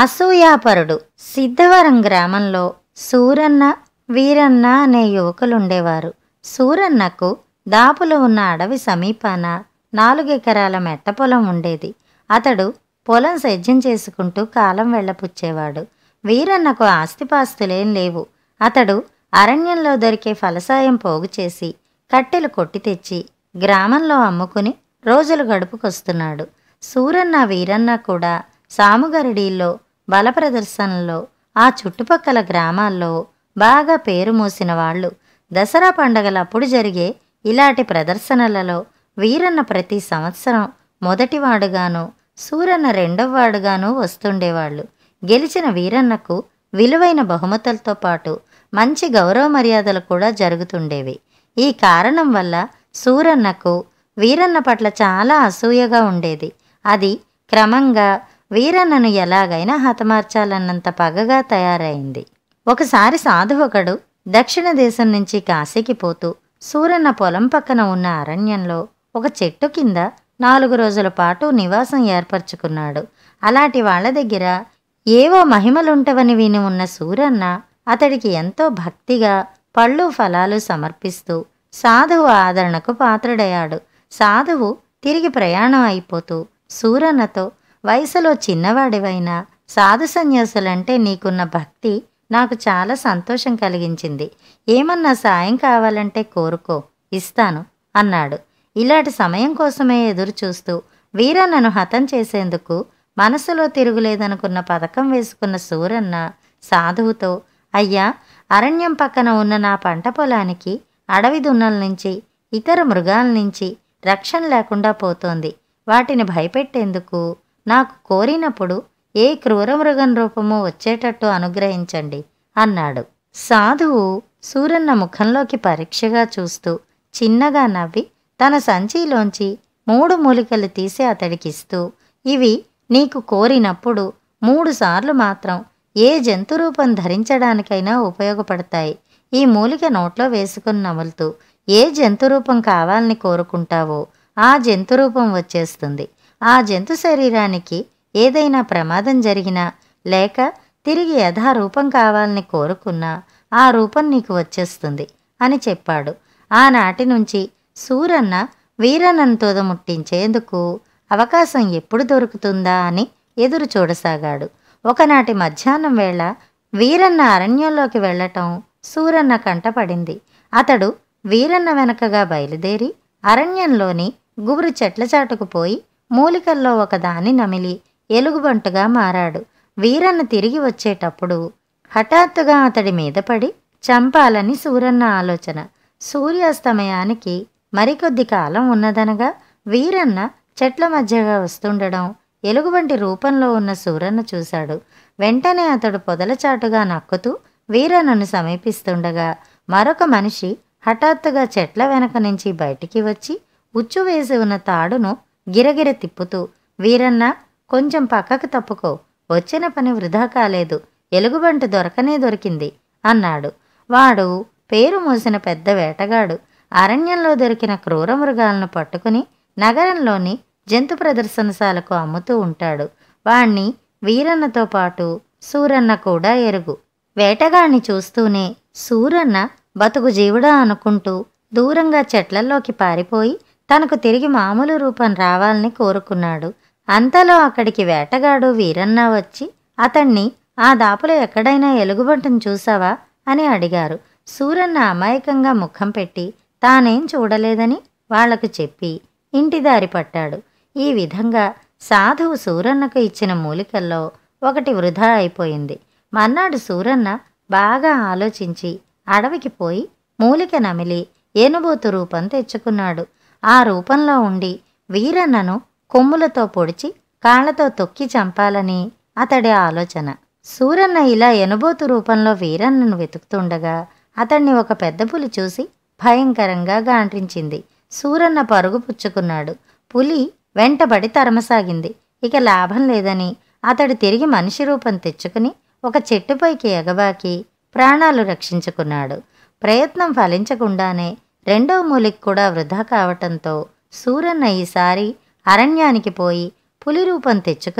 అసూయాపరుడు సిద్ధవరం గ్రామంలో సూరన్న వీరన్న అనే యువకులుండేవారు సూరన్నకు దాపులో ఉన్న అడవి సమీపాన నాలుగెకరాల మెట్ట పొలం ఉండేది అతడు పొలం సేద్యం చేసుకుంటూ కాలం వెళ్ళపుచ్చేవాడు వీరన్నకు ఆస్తిపాస్తులేం లేవు అతడు అరణ్యంలో దొరికే ఫలసాయం పోగు చేసి కట్టెలు కొట్టి తెచ్చి గ్రామంలో అమ్ముకుని రోజులు గడుపుకొస్తున్నాడు సూరన్న వీరన్న కూడా సాముగరిడీల్లో బల ప్రదర్శనలో ఆ చుట్టుపక్కల గ్రామాల్లో బాగా పేరు మోసిన వాళ్ళు దసరా పండగలప్పుడు జరిగే ఇలాంటి ప్రదర్శనలలో వీరన్న ప్రతి సంవత్సరం మొదటివాడుగాను సూరన్న రెండవవాడుగాను వస్తుండేవాళ్ళు గెలిచిన వీరన్నకు విలువైన బహుమతులతో పాటు మంచి గౌరవ మర్యాదలు కూడా జరుగుతుండేవి ఈ కారణం వల్ల సూరన్నకు వీరన్న పట్ల చాలా అసూయగా ఉండేది అది క్రమంగా వీరన్నను ఎలాగైనా హతమార్చాలన్నంత పగగా తయారైంది ఒకసారి సాధువొకడు దక్షిణ దేశం నుంచి కాశీకి పోతూ సూరన్న పొలం పక్కన ఉన్న అరణ్యంలో ఒక చెట్టు కింద నాలుగు రోజుల పాటు నివాసం ఏర్పరచుకున్నాడు అలాంటి వాళ్ళ దగ్గర ఏవో మహిమలుంటవని విని ఉన్న సూరన్న అతడికి ఎంతో భక్తిగా పళ్ళు ఫలాలు సమర్పిస్తూ సాధువు ఆదరణకు పాత్రుడయ్యాడు సాధువు తిరిగి ప్రయాణం అయిపోతూ సూరన్నతో వయసులో చిన్నవాడివైనా సాధు సన్యాసులంటే నీకున్న భక్తి నాకు చాలా సంతోషం కలిగించింది ఏమన్నా సాయం కావాలంటే కోరుకో ఇస్తాను అన్నాడు ఇలాంటి సమయం కోసమే ఎదురు చూస్తూ వీరన్నను హతం చేసేందుకు మనసులో తిరుగులేదనుకున్న పథకం వేసుకున్న సూరన్న సాధువుతో అయ్యా అరణ్యం పక్కన ఉన్న నా పంట పొలానికి అడవి దున్నల నుంచి ఇతర మృగాల నుంచి రక్షణ లేకుండా పోతోంది వాటిని భయపెట్టేందుకు నాకు కోరినప్పుడు ఏ క్రూర మృగం రూపమో వచ్చేటట్టు అనుగ్రహించండి అన్నాడు సాధువు సూరన్న ముఖంలోకి పరీక్షగా చూస్తూ చిన్నగా నవ్వి తన సంచిలోంచి మూడు మూలికలు తీసి అతడికిస్తూ ఇవి నీకు కోరినప్పుడు మూడు సార్లు మాత్రం ఏ జంతు రూపం ధరించడానికైనా ఉపయోగపడతాయి ఈ మూలిక నోట్లో వేసుకుని నములుతూ ఏ జంతు రూపం కావాలని కోరుకుంటావో ఆ జంతు రూపం వచ్చేస్తుంది ఆ జంతు శరీరానికి ఏదైనా ప్రమాదం జరిగినా లేక తిరిగి యథారూపం కావాలని కోరుకున్నా ఆ రూపం నీకు వచ్చేస్తుంది అని చెప్పాడు ఆనాటి నుంచి సూరన్న వీరన్నను తోదముట్టించేందుకు అవకాశం ఎప్పుడు దొరుకుతుందా అని ఎదురు చూడసాగాడు ఒకనాటి మధ్యాహ్నం వేళ వీరన్న అరణ్యంలోకి వెళ్ళటం సూరన్న కంటపడింది అతడు వీరన్న వెనకగా బయలుదేరి అరణ్యంలోని గుబురు చెట్ల చాటుకు పోయి మూలికల్లో ఒకదాన్ని నమిలి ఎలుగుబంటుగా మారాడు వీరన్న తిరిగి వచ్చేటప్పుడు హఠాత్తుగా అతడి మీద పడి చంపాలని సూరన్న ఆలోచన సూర్యాస్తమయానికి మరికొద్ది కాలం ఉన్నదనగా వీరన్న చెట్ల మధ్యగా వస్తుండడం ఎలుగుబంటి రూపంలో ఉన్న సూరన్న చూశాడు వెంటనే అతడు పొదలచాటుగా నక్కుతూ వీరన్నను సమీపిస్తుండగా మరొక మనిషి హఠాత్తుగా చెట్ల వెనక నుంచి బయటికి వచ్చి ఉచ్చు వేసి ఉన్న తాడును గిరగిర తిప్పుతూ వీరన్న కొంచెం పక్కకు తప్పుకో వచ్చిన పని వృధా కాలేదు ఎలుగుబంటి దొరకనే దొరికింది అన్నాడు వాడు పేరు మోసిన పెద్ద వేటగాడు అరణ్యంలో దొరికిన క్రూర మృగాలను పట్టుకుని నగరంలోని జంతు ప్రదర్శనశాలకు అమ్ముతూ ఉంటాడు వాణ్ణి వీరన్నతో పాటు సూరన్న కూడా ఎరుగు వేటగాణ్ణి చూస్తూనే సూరన్న బతుకు జీవుడా అనుకుంటూ దూరంగా చెట్లల్లోకి పారిపోయి తనకు తిరిగి మామూలు రూపం రావాలని కోరుకున్నాడు అంతలో అక్కడికి వేటగాడు వీరన్న వచ్చి అతన్ని ఆ దాపులో ఎక్కడైనా ఎలుగుబంటిని చూసావా అని అడిగారు సూరన్న అమాయకంగా ముఖం పెట్టి తానేం చూడలేదని వాళ్లకు చెప్పి ఇంటి దారి పట్టాడు ఈ విధంగా సాధువు సూరన్నకు ఇచ్చిన మూలికల్లో ఒకటి వృధా అయిపోయింది మర్నాడు సూరన్న బాగా ఆలోచించి అడవికి పోయి మూలిక నమిలి ఏనుబోతు రూపం తెచ్చుకున్నాడు ఆ రూపంలో ఉండి వీరన్నను కొమ్ములతో పొడిచి కాళ్లతో తొక్కి చంపాలని అతడి ఆలోచన సూరన్న ఇలా ఎనుబోతు రూపంలో వీరన్నను వెతుకుతుండగా అతన్ని ఒక పెద్ద పులి చూసి భయంకరంగా గాండ్రించింది సూరన్న పరుగు పుచ్చుకున్నాడు పులి వెంటబడి తరమసాగింది ఇక లాభం లేదని అతడు తిరిగి మనిషి రూపం తెచ్చుకుని ఒక చెట్టుపైకి ఎగబాకి ప్రాణాలు రక్షించుకున్నాడు ప్రయత్నం ఫలించకుండానే రెండో మూలికి కూడా వృధా కావటంతో సూరన్న ఈసారి అరణ్యానికి పోయి పులి రూపం తెచ్చుకుని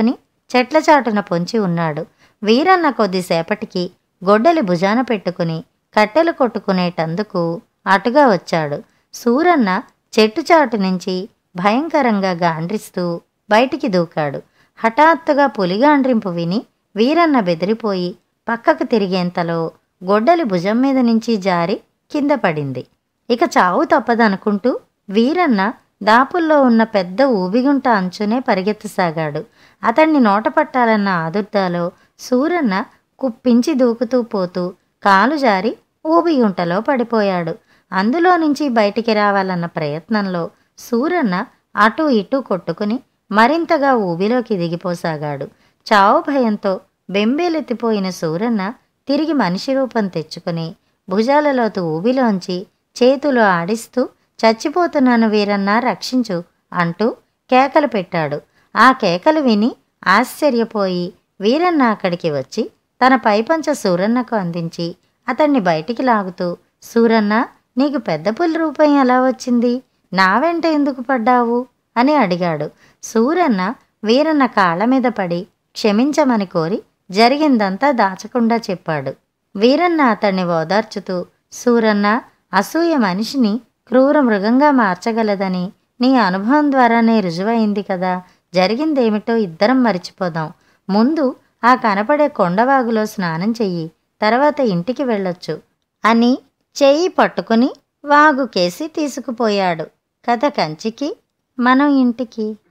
చెట్ల చాటున పొంచి ఉన్నాడు వీరన్న కొద్దిసేపటికి గొడ్డలి భుజాన పెట్టుకుని కట్టెలు కొట్టుకునేటందుకు అటుగా వచ్చాడు సూరన్న చెట్టు చాటు నుంచి భయంకరంగా గాండ్రిస్తూ బయటికి దూకాడు హఠాత్తుగా పులిగాండ్రింపు విని వీరన్న బెదిరిపోయి పక్కకు తిరిగేంతలో గొడ్డలి భుజం మీద నుంచి జారి కింద పడింది ఇక చావు తప్పదనుకుంటూ వీరన్న దాపుల్లో ఉన్న పెద్ద ఊబిగుంట అంచునే పరిగెత్తసాగాడు అతన్ని నోట పట్టాలన్న ఆదుర్దాలో సూరన్న కుప్పించి దూకుతూ పోతూ కాలు జారి ఊబిగుంటలో పడిపోయాడు అందులో నుంచి బయటికి రావాలన్న ప్రయత్నంలో సూరన్న అటూ ఇటూ కొట్టుకుని మరింతగా ఊబిలోకి దిగిపోసాగాడు చావు భయంతో బెంబేలెత్తిపోయిన సూరన్న తిరిగి మనిషి రూపం తెచ్చుకుని భుజాలలోతు ఊబిలోంచి చేతులు ఆడిస్తూ చచ్చిపోతున్నాను వీరన్నా రక్షించు అంటూ కేకలు పెట్టాడు ఆ కేకలు విని ఆశ్చర్యపోయి వీరన్న అక్కడికి వచ్చి తన పైపంచ సూరన్నకు అందించి అతన్ని బయటికి లాగుతూ సూరన్న నీకు పెద్ద పులి రూపం ఎలా వచ్చింది నా వెంట ఎందుకు పడ్డావు అని అడిగాడు సూరన్న వీరన్న కాళ్ళ మీద పడి క్షమించమని కోరి జరిగిందంతా దాచకుండా చెప్పాడు వీరన్న అతన్ని ఓదార్చుతూ సూరన్న అసూయ మనిషిని క్రూర మృగంగా మార్చగలదని నీ అనుభవం ద్వారానే రుజువైంది కదా జరిగిందేమిటో ఇద్దరం మరిచిపోదాం ముందు ఆ కనపడే కొండవాగులో స్నానం చెయ్యి తర్వాత ఇంటికి వెళ్ళొచ్చు అని చెయ్యి పట్టుకుని వాగుకేసి తీసుకుపోయాడు కథ కంచికి మనం ఇంటికి